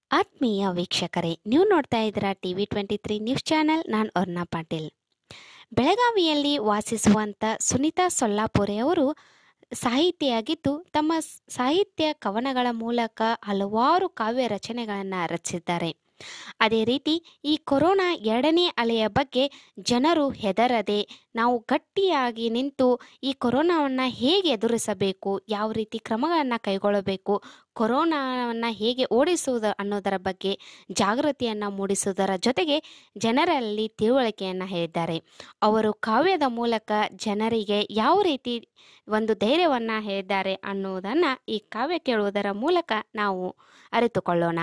ಆತ್ಮೀಯ ವೀಕ್ಷಕರೇ ನೀವು ನೋಡ್ತಾ ಇದ್ದೀರಾ T V twenty three news channel ನಾನು ಅರ್ಣಾ ಪಾಟೀಲ್ ಬೆಳಗಾವಿಯಲ್ಲಿ ವಾಸಿಸುವಂಥ ಸುನೀತಾ ಸೊಲ್ಲಾಪುರೆ ಅವರು ಸಾಹಿತಿಯಾಗಿದ್ದು ತಮ್ಮ ಸ್- ಸಾಹಿತ್ಯ ಕವನಗಳ ಮೂಲಕ ಹಲವಾರು ಕಾವ್ಯ ರಚನೆಗಳನ್ನು ರಚಿಸಿದ್ದಾರೆ ಅದೇ ರೀತಿ ಈ ಕೊರೋನಾ ಎರಡನೇ ಅಲೆಯ ಬಗ್ಗೆ ಜನರು ಹೆದರದೆ ನಾವು ಗಟ್ಟಿಯಾಗಿ ನಿಂತು ಈ ಕೊರೋನಾವನ್ನು ಹೇಗೆ ಎದುರಿಸಬೇಕು ಯಾವ ರೀತಿ ಕ್ರಮಗಳನ್ನು ಕೈಗೊಳ್ಳಬೇಕು ಕೊರೋನಾವನ್ನು ಹೇಗೆ ಓಡಿಸುವುದು ಅನ್ನೋದರ ಬಗ್ಗೆ ಜಾಗೃತಿಯನ್ನು ಮೂಡಿಸುವುದರ ಜೊತೆಗೆ ಜನರಲ್ಲಿ ತಿಳುವಳಿಕೆಯನ್ನು ಹೇಳಿದ್ದಾರೆ ಅವರು ಕಾವ್ಯದ ಮೂಲಕ ಜನರಿಗೆ ಯಾವ ರೀತಿ ಒಂದು ಧೈರ್ಯವನ್ನು ಹೇಳಿದ್ದಾರೆ ಅನ್ನುವುದನ್ನು ಈ ಕಾವ್ಯ ಕೇಳುವುದರ ಮೂಲಕ ನಾವು ಅರಿತುಕೊಳ್ಳೋಣ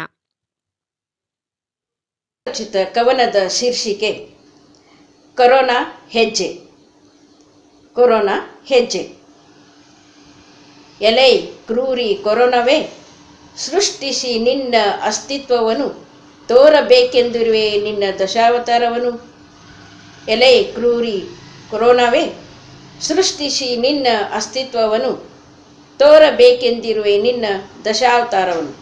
ರಚಿತ ಕವನದ ಶೀರ್ಷಿಕೆ ಕೊರೋನಾ ಹೆಜ್ಜೆ ಕೊರೋನಾ ಹೆಜ್ಜೆ ಎಲೈ ಕ್ರೂರಿ ಕೊರೋನಾವೇ ಸೃಷ್ಟಿಸಿ ನಿನ್ನ ಅಸ್ತಿತ್ವವನ್ನು ತೋರಬೇಕೆಂದಿರುವೆ ನಿನ್ನ ದಶಾವತಾರವನ್ನು ಎಲೈ ಕ್ರೂರಿ ಕೊರೋನಾವೇ ಸೃಷ್ಟಿಸಿ ನಿನ್ನ ಅಸ್ತಿತ್ವವನ್ನು ತೋರಬೇಕೆಂದಿರುವೆ ನಿನ್ನ ದಶಾವತಾರವನ್ನು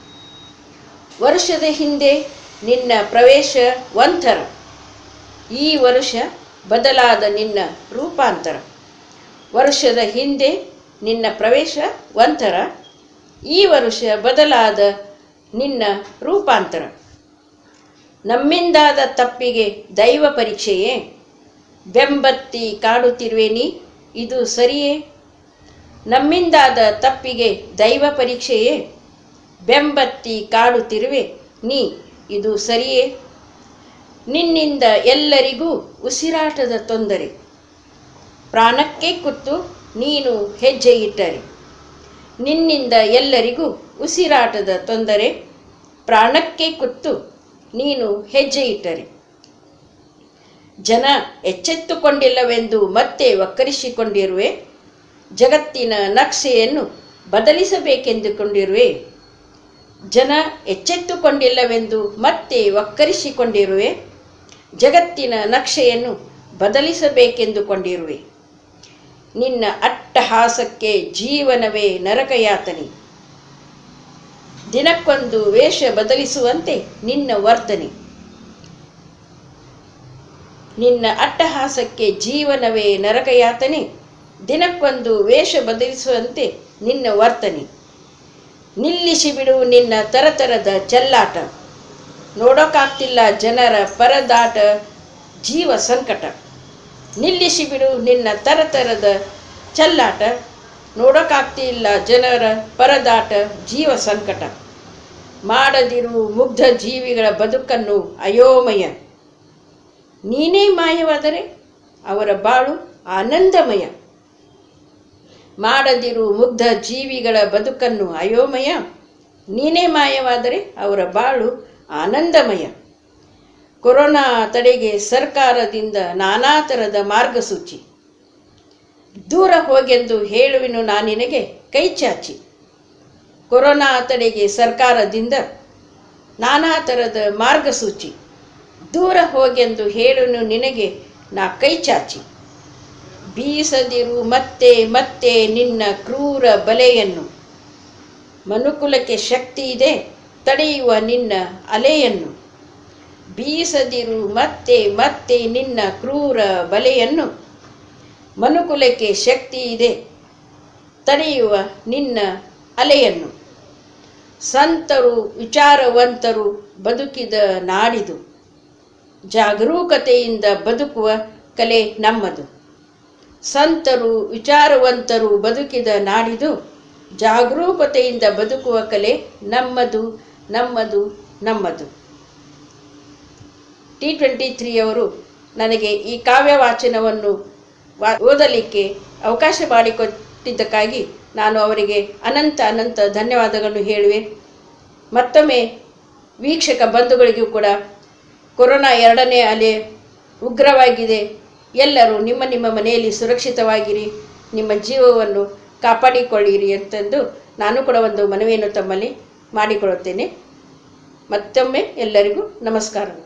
ವರ್ಷದ ಹಿಂದೆ ನಿನ್ನ ಪ್ರವೇಶ ಒಂಥರ ಈ ವರ್ಷ ಬದಲಾದ ನಿನ್ನ ರೂಪಾಂತರ ವರ್ಷದ ಹಿಂದೆ ನಿನ್ನ ಪ್ರವೇಶ ಒಂಥರ ಈ ವರ್ಷ ಬದಲಾದ ನಿನ್ನ ರೂಪಾಂತರ ನಮ್ಮಿಂದಾದ ತಪ್ಪಿಗೆ ದೈವ ಪರೀಕ್ಷೆಯೇ ಬೆಂಬತ್ತಿ ಕಾಡುತ್ತಿರುವೆ ನೀ ಇದು ಸರಿಯೇ ನಮ್ಮಿಂದಾದ ತಪ್ಪಿಗೆ ದೈವ ಪರೀಕ್ಷೆಯೇ ಬೆಂಬತ್ತಿ ಕಾಡುತ್ತಿರುವೆ ನೀ ಇದು ಸರಿಯೇ ನಿನ್ನಿಂದ ಎಲ್ಲರಿಗೂ ಉಸಿರಾಟದ ತೊಂದರೆ ಪ್ರಾಣಕ್ಕೆ ಕುತ್ತು ನೀನು ಹೆಜ್ಜೆ ಇಟ್ಟರೆ ನಿನ್ನಿಂದ ಎಲ್ಲರಿಗೂ ಉಸಿರಾಟದ ತೊಂದರೆ ಪ್ರಾಣಕ್ಕೆ ಕುತ್ತು ನೀನು ಹೆಜ್ಜೆ ಇಟ್ಟರೆ ಜನ ಎಚ್ಚೆತ್ತುಕೊಂಡಿಲ್ಲವೆಂದು ಮತ್ತೆ ವಕ್ಕರಿಸಿಕೊಂಡಿರುವೆ ಜಗತ್ತಿನ ನಕ್ಷೆಯನ್ನು ಬದಲಿಸಬೇಕೆಂದುಕೊಂಡಿರುವೆ ಜನ ಎಚ್ಚೆತ್ತುಕೊಂಡಿಲ್ಲವೆಂದು ಮತ್ತೆ ವಕ್ಕರಿಸಿಕೊಂಡಿರುವೆ ಜಗತ್ತಿನ ನಕ್ಷೆಯನ್ನು ಬದಲಿಸಬೇಕೆಂದುಕೊಂಡಿರುವೆ ನಿನ್ನ ಅಟ್ಟಹಾಸಕ್ಕೆ ಜೀವನವೇ ನರಕಯಾತನೆ ದಿನಕ್ಕೊಂದು ವೇಷ ಬದಲಿಸುವಂತೆ ನಿನ್ನ ವರ್ತನೆ ನಿನ್ನ ಅಟ್ಟಹಾಸಕ್ಕೆ ಜೀವನವೇ ನರಕಯಾತನೆ ದಿನಕ್ಕೊಂದು ವೇಷ ಬದಲಿಸುವಂತೆ ನಿನ್ನ ವರ್ತನೆ ನಿಲ್ಲಿಸಿ ಬಿಡು ನಿನ್ನ ತರತರದ ಚೆಲ್ಲಾಟ ನೋಡೋಕ್ಕಾಗ್ತಿಲ್ಲ ಜನರ ಪರದಾಟ ಜೀವ ಸಂಕಟ ನಿಲ್ಲಿಸಿ ಬಿಡು ನಿನ್ನ ತರತರದ ಚೆಲ್ಲಾಟ ನೋಡೋಕ್ಕಾಗ್ತಿಲ್ಲ ಜನರ ಪರದಾಟ ಜೀವ ಸಂಕಟ ಮಾಡದಿರು ಮುಗ್ಧ ಜೀವಿಗಳ ಬದುಕನ್ನು ಅಯೋಮಯ ನೀನೇ ಮಾಯವಾದರೆ ಅವರ ಬಾಳು ಆನಂದಮಯ ಮಾಡದಿರು ಮುಗ್ಧ ಜೀವಿಗಳ ಬದುಕನ್ನು ಅಯೋಮಯ ನೀನೇ ಮಾಯವಾದರೆ ಅವರ ಬಾಳು ಆನಂದಮಯ ಕೊರೋನಾ ತಡೆಗೆ ಸರ್ಕಾರದಿಂದ ನಾನಾ ಥರದ ಮಾರ್ಗಸೂಚಿ ದೂರ ಹೋಗೆಂದು ಹೇಳುವೆನು ನಾನಿನಗೆ ಕೈ ಚಾಚಿ ಕೊರೋನಾ ತಡೆಗೆ ಸರ್ಕಾರದಿಂದ ನಾನಾ ಥರದ ಮಾರ್ಗಸೂಚಿ ದೂರ ಹೋಗೆಂದು ಹೇಳುವೆನು ನಿನಗೆ ನಾ ಕೈ ಚಾಚಿ ಬೀಸದಿರು ಮತ್ತೆ ಮತ್ತೆ ನಿನ್ನ ಕ್ರೂರ ಬಲೆಯನ್ನು ಮನುಕುಲಕ್ಕೆ ಶಕ್ತಿ ಇದೆ ತಡೆಯುವ ನಿನ್ನ ಅಲೆಯನ್ನು ಬೀಸದಿರು ಮತ್ತೆ ಮತ್ತೆ ನಿನ್ನ ಕ್ರೂರ ಬಲೆಯನ್ನು ಮನುಕುಲಕ್ಕೆ ಶಕ್ತಿ ಇದೆ ತಡೆಯುವ ನಿನ್ನ ಅಲೆಯನ್ನು ಸಂತರು ವಿಚಾರವಂತರು ಬದುಕಿದ ನಾಡಿದು ಜಾಗರೂಕತೆಯಿಂದ ಬದುಕುವ ಕಲೆ ನಮ್ಮದು ಸಂತರು ವಿಚಾರವಂತರು ಬದುಕಿದ ನಾಡಿದು ಜಾಗರೂಕತೆಯಿಂದ ಬದುಕುವ ಕಲೆ ನಮ್ಮದು ನಮ್ಮದು ನಮ್ಮದು ಟಿ ಟ್ವೆಂಟಿ ತ್ರೀ ಅವರು ನನಗೆ ಈ ಕಾವ್ಯ ವಾಚನವನ್ನು ವಾ ಓದಲಿಕ್ಕೆ ಅವಕಾಶ ಮಾಡಿಕೊಟ್ಟಿದ್ದಕ್ಕಾಗಿ ನಾನು ಅವರಿಗೆ ಅನಂತ ಅನಂತ ಧನ್ಯವಾದಗಳನ್ನು ಹೇಳುವೆ ಮತ್ತೊಮ್ಮೆ ವೀಕ್ಷಕ ಬಂಧುಗಳಿಗೂ ಕೂಡ ಕೊರೋನಾ ಎರಡನೇ ಅಲೆ ಉಗ್ರವಾಗಿದೆ ಎಲ್ಲರೂ ನಿಮ್ಮ ನಿಮ್ಮ ಮನೆಯಲ್ಲಿ ಸುರಕ್ಷಿತವಾಗಿರಿ ನಿಮ್ಮ ಜೀವವನ್ನು ಕಾಪಾಡಿಕೊಳ್ಳಿರಿ ಅಂತಂದು ನಾನು ಕೂಡ ಒಂದು ಮನವಿಯನ್ನು ತಮ್ಮಲ್ಲಿ ಮಾಡಿಕೊಳ್ಳುತ್ತೇನೆ ಮತ್ತೊಮ್ಮೆ ಎಲ್ಲರಿಗೂ ನಮಸ್ಕಾರ